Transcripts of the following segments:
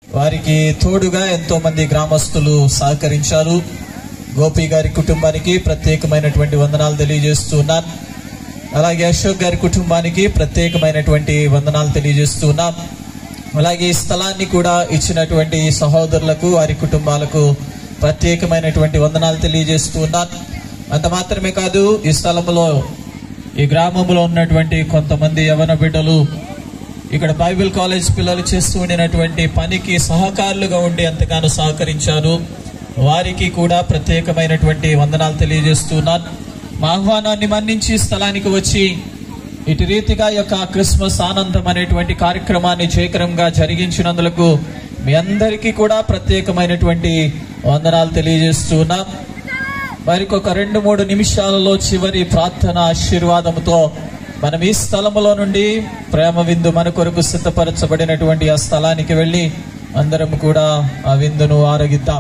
వారికి తోడుగా ఎంతో మంది గ్రామస్తులు సహకరించారు గోపి గారి కుటుంబానికి ప్రత్యేకమైనటువంటి వందనాలు తెలియజేస్తూ ఉన్నాను అలాగే అశోక్ గారి కుటుంబానికి ప్రత్యేకమైనటువంటి వందనాలు తెలియజేస్తూ ఉన్నాం అలాగే ఈ స్థలాన్ని కూడా ఇచ్చినటువంటి సహోదరులకు వారి కుటుంబాలకు ప్రత్యేకమైనటువంటి వందనాలు తెలియజేస్తూ ఉన్నాను అంత మాత్రమే కాదు ఈ స్థలంలో ఈ గ్రామంలో ఉన్నటువంటి కొంతమంది యవన బిడ్డలు ఇక్కడ బైబిల్ కాలేజ్ పిల్లలు చేస్తూ ఉండినటువంటి పనికి సహకారులుగా ఉండి ఎంతగానో సహకరించారు వారికి కూడా ప్రత్యేకమైనటువంటి వందనాలు తెలియజేస్తున్నాను మా ఆహ్వానాన్ని మన్నించి స్థలానికి వచ్చి ఇటు రీతిగా ఈ యొక్క క్రిస్మస్ ఆనందం అనేటువంటి కార్యక్రమాన్ని జయకరంగా జరిగించినందులకు మీ అందరికీ కూడా ప్రత్యేకమైనటువంటి వందనాలు తెలియజేస్తున్నాం మరికి ఒక రెండు మూడు నిమిషాలలో చివరి ప్రార్థన ఆశీర్వాదంతో మనం ఈ స్థలములో నుండి ప్రేమ విందు మన కొరకు సిద్ధపరచబడినటువంటి ఆ స్థలానికి వెళ్ళి అందరం కూడా ఆ విందును ఆరగిద్దాం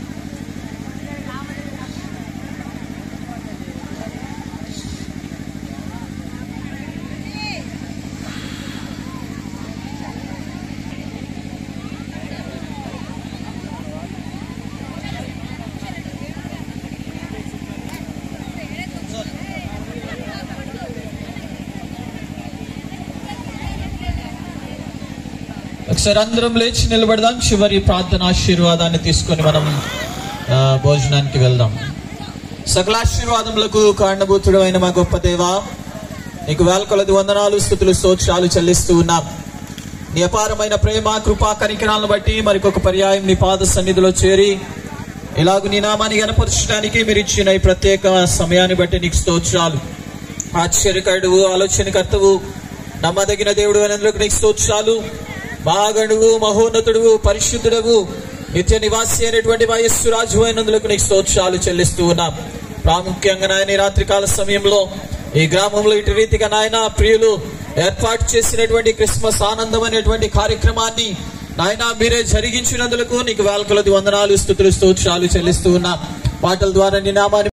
ఒకసారి అందరం లేచి నిలబడదాం చివరి ప్రార్థన ఆశీర్వాదాన్ని తీసుకొని మనం ఆ, భోజనానికి వెళ్దాం సకల ఆశీర్వాదములకు కాండభూతుడు అయిన మా గొప్ప దేవా నీకు వేల కొలది వందనాలు స్థుతులు స్తోత్రాలు చెల్లిస్తూ ఉన్నాం నీ అపారమైన ప్రేమ కృపా కనికరాలను బట్టి మరికొక పర్యాయం నీ పాద సన్నిధిలో చేరి ఇలాగ నీ నామాన్ని గనపరచడానికి మీరు ఇచ్చిన ఈ ప్రత్యేక సమయాన్ని బట్టి నీకు స్తోత్రాలు ఆశ్చర్యకరుడువు ఆలోచనకర్తవు నమ్మదగిన దేవుడు అనేందుకు నీకు స్తోత్రాలు మహాగణువు మహోన్నతుడువు పరిశుద్ధుడవు నిత్య నివాసి అయినటువంటి వయస్సు రాజు అయినందులకు నీకు స్తోత్రాలు చెల్లిస్తూ ఉన్నాం ప్రాముఖ్యంగా నాయన ఈ రాత్రికాల సమయంలో ఈ గ్రామంలో ఇటు రీతిగా నాయన ప్రియులు ఏర్పాటు చేసినటువంటి క్రిస్మస్ ఆనందం అనేటువంటి కార్యక్రమాన్ని నాయన మీరే జరిగించినందులకు నీకు వేల కొలది వందనాలు స్థుతులు స్తోత్రాలు చెల్లిస్తూ ఉన్నాం పాటల ద్వారా నీ నామాన్ని